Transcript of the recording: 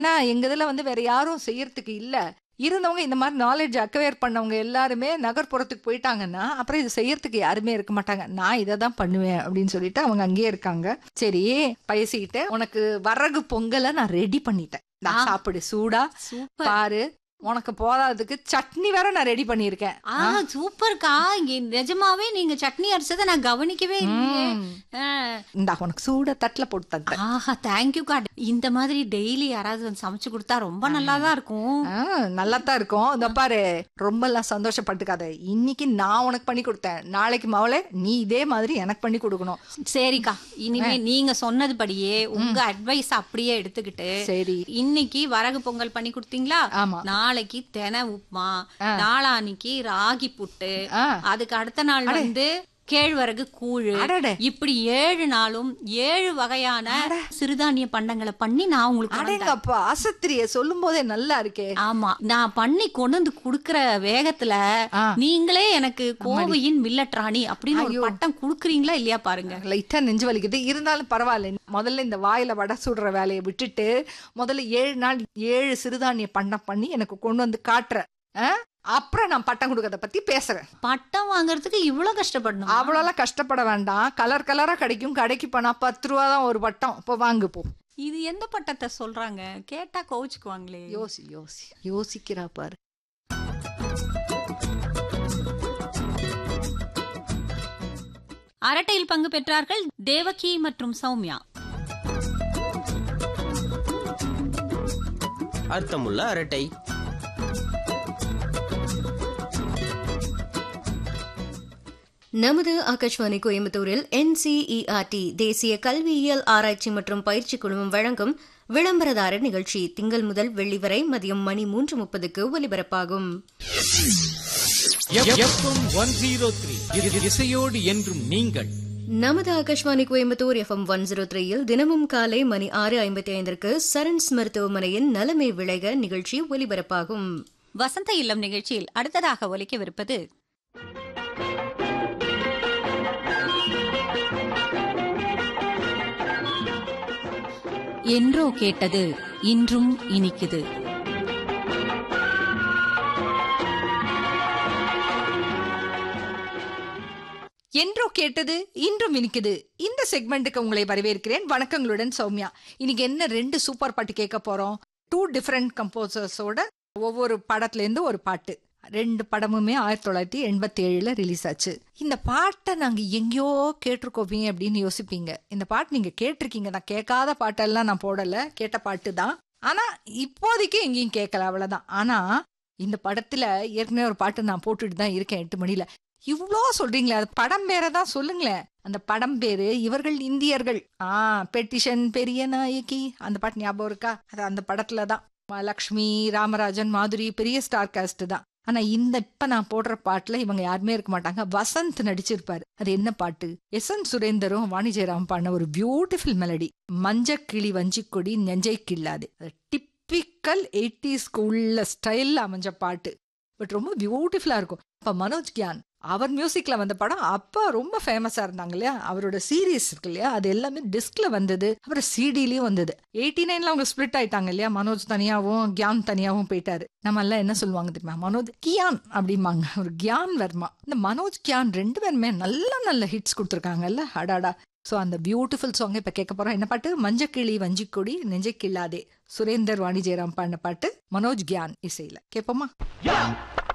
ஏன்னா எங்க இதுல வந்து வேற யாரும் செய்யறதுக்கு இல்ல இருந்தவங்க இந்த மாதிரி நாலேஜ் அக்வயர் பண்ணவங்க எல்லாருமே நகர்ப்புறத்துக்கு போயிட்டாங்கன்னா அப்புறம் இது செய்யறதுக்கு யாருமே இருக்க மாட்டாங்க நான் இதை தான் பண்ணுவேன் அப்படின்னு சொல்லிட்டு அவங்க அங்கேயே இருக்காங்க சரி பேசிக்கிட்டு உனக்கு வரகு பொங்கலை நான் ரெடி பண்ணிட்டேன் இந்தா, ஆ. சாப்பிடு சூடா சூப்பர் பாரு உனக்கு போதாததுக்கு சட்னி வேற நான் ரெடி பண்ணியிருக்கேன் ஆ சூப்பர்க்கா இங்க நிஜமாவே நீங்க சட்னி அரைச்சதை நான் கவனிக்கவே இல்லையே ம். ஆ. இந்தா உனக்கு சூட தட்டுல போட்டு தந்தேன் ஆஹா தேங்க்யூ கா இந்த மாதிரி டெய்லி யாராவது வந்து சமைச்சு கொடுத்தா ரொம்ப நல்லா தான் இருக்கும் நல்லா தான் இருக்கும் இந்த பாரு ரொம்ப எல்லாம் சந்தோஷப்பட்டுக்காத இன்னைக்கு நான் உனக்கு பண்ணி கொடுத்தேன் நாளைக்கு மவளே நீ இதே மாதிரி எனக்கு பண்ணி கொடுக்கணும் சரிக்கா இனிமே நீங்க சொன்னதுபடியே உங்க அட்வைஸ் அப்படியே எடுத்துக்கிட்டு சரி இன்னைக்கு வரகு பொங்கல் பண்ணி கொடுத்தீங்களா ஆமா நாளைக்கு தென உப்புமா நாளான்னைக்கு ராகி புட்டு ஆ. அதுக்கு அடுத்த நாள் வந்து கேழ்வரகு கூழு அடடே. இப்படி ஏழு நாளும் ஏழு வகையான சிறுதானிய பண்டங்களை பண்ணி நான் உங்களுக்கு கொண்டு வந்தேன். அடேங்கப்பா ஆசத்திரிய சொல்லும் போதே நல்லா இருக்கே ஆமா நான் பண்ணி கொண்டு வந்து குடுக்கற வேகத்துல ஆ. நீங்களே எனக்கு கோவையின் மில்லட் ராணி அப்படின்னு ஒரு பட்டம் குடுக்குறீங்களா இல்லையா பாருங்க லைட்டா நெஞ்சு வலிக்குது இருந்தாலும் பரவாயில்ல முதல்ல இந்த வாயில வடை சுடுற வேலையை விட்டுட்டு முதல்ல ஏழு நாள் ஏழு சிறுதானிய பண்டம் பண்ணி எனக்கு கொண்டு வந்து காட்டுற ஆ? அப்புறம் நான் பட்டம் கொடுக்கறத பத்தி பேசுறேன் பட்டம் வாங்குறதுக்கு இவ்வளவு கஷ்டப்படணும் அவ்வளோலாம் கஷ்டப்பட வேண்டாம் கலர் கலரா கிடைக்கும் கடைக்கு போனா பத்து ரூபா தான் ஒரு பட்டம் இப்போ வாங்கு போ இது எந்த பட்டத்தை சொல்றாங்க கேட்டா கோவிச்சுக்குவாங்களே யோசி யோசி யோசிக்கிறா பாரு அரட்டையில் பங்கு பெற்றார்கள் தேவகி மற்றும் சௌமியா அர்த்தமுள்ள அரட்டை நமது ஆகாஷ்வாணி கோயம்புத்தூரில் என்சிஇஆர்டி தேசிய கல்வியியல் ஆராய்ச்சி மற்றும் பயிற்சி குழுமம் வழங்கும் விளம்பரதார நிகழ்ச்சி திங்கள் முதல் வெள்ளி வரை மதியம் மணி மூன்று முப்பதுக்கு ஒலிபரப்பாகும் எஃப்எம் ஒன் ஜீரோ த்ரீ இசையோடு என்றும் நீங்கள் நமது Akashvani Coimbatore FM one zero த்ரீயில் தினமும் காலை மணி ஆறு ஐம்பத்தி ஐந்திற்கு சரண்ஸ் மருத்துவமனையின் நலமை விளைக நிகழ்ச்சி ஒலிபரப்பாகும் வசந்த இல்லம் நிகழ்ச்சியில் அடுத்ததாக ஒலிக்கவிருப்பது என்றோ கேட்டது இன்றும் இனிக்குது என்றோ கேட்டது இன்றும் இனிக்குது இந்த செக்மெண்ட்டுக்கு உங்களை வரவேற்கிறேன் வணக்கங்களுடன் சௌமியா இன்னைக்கு என்ன ரெண்டு சூப்பர் பாட்டு கேட்க போறோம் டூ டிஃப்ரெண்ட் கம்போசர்ஸோட ஒவ்வொரு படத்துல இருந்து ஒரு பாட்டு ரெண்டு படமுமே ஆயிரத்தி தொள்ளாயிரத்தி எண்பத்தி ஏழுல ரிலீஸ் ஆச்சு இந்த பாட்டை நாங்க எங்கேயோ கேட்டிருக்கோமே அப்படின்னு யோசிப்பீங்க இந்த பாட்டு நீங்க கேட்டிருக்கீங்க நான் கேட்காத பாட்டெல்லாம் நான் போடல கேட்ட பாட்டு தான் ஆனா இப்போதைக்கு எங்கேயும் கேட்கல அவ்வளவுதான் ஆனா இந்த படத்துல ஏற்கனவே ஒரு பாட்டு நான் போட்டுட்டு தான் இருக்கேன் எட்டு மணில இவ்வளோ சொல்றீங்களே அது படம் பேரை தான் சொல்லுங்களேன் அந்த படம் பேரு இவர்கள் இந்தியர்கள் ஆ பெட்டிஷன் பெரிய நாயகி அந்த பாட்டு ஞாபகம் இருக்கா அது அந்த படத்துல தான் லக்ஷ்மி ராமராஜன் மாதுரி பெரிய ஸ்டார் காஸ்ட் தான் ஆனா இந்த இப்ப நான் போடுற பாட்டுல இவங்க யாருமே இருக்க மாட்டாங்க வசந்த் நடிச்சிருப்பாரு அது என்ன பாட்டு எஸ் என் சுரேந்தரும் வாணி ஜெயராம் பாடின ஒரு பியூட்டிஃபுல் மெலடி மஞ்ச கிளி வஞ்சிக்கொடி நெஞ்சை கிள்ளாது அது டிப்பிக்கல் எயிட்டி ஸ்கூல்ல ஸ்டைல்ல அமைஞ்ச பாட்டு பட் ரொம்ப பியூட்டிஃபுல்லா இருக்கும் இப்ப மனோஜ் கியான் அவர் மியூசிக்ல வந்த படம் அப்ப ரொம்ப ஃபேமஸா இருந்தாங்க இல்லையா அவரோட சீரீஸ் இருக்கு இல்லையா அது எல்லாமே டிஸ்க்ல வந்தது அப்புறம் சிடிலயும் வந்தது எயிட்டி நைன்ல அவங்க ஸ்பிளிட் ஆயிட்டாங்க இல்லையா மனோஜ் தனியாவும் கியான் தனியாவும் போயிட்டாரு நம்ம எல்லாம் என்ன சொல்லுவாங்க தெரியுமா மனோஜ் கியான் அப்படிம்பாங்க ஒரு கியான் வர்மா இந்த மனோஜ் கியான் ரெண்டு பேருமே நல்ல நல்ல ஹிட்ஸ் கொடுத்துருக்காங்கல்ல அடாடா ஸோ அந்த பியூட்டிஃபுல் சாங் இப்போ கேட்க போறோம் என்ன பாட்டு மஞ்சக்கிளி வஞ்சிக்கொடி நெஞ்சை கிள்ளாதே சுரேந்தர் வாணி ஜெயராம் பாடின பாட்டு மனோஜ் கியான் இசையில கேட்போமா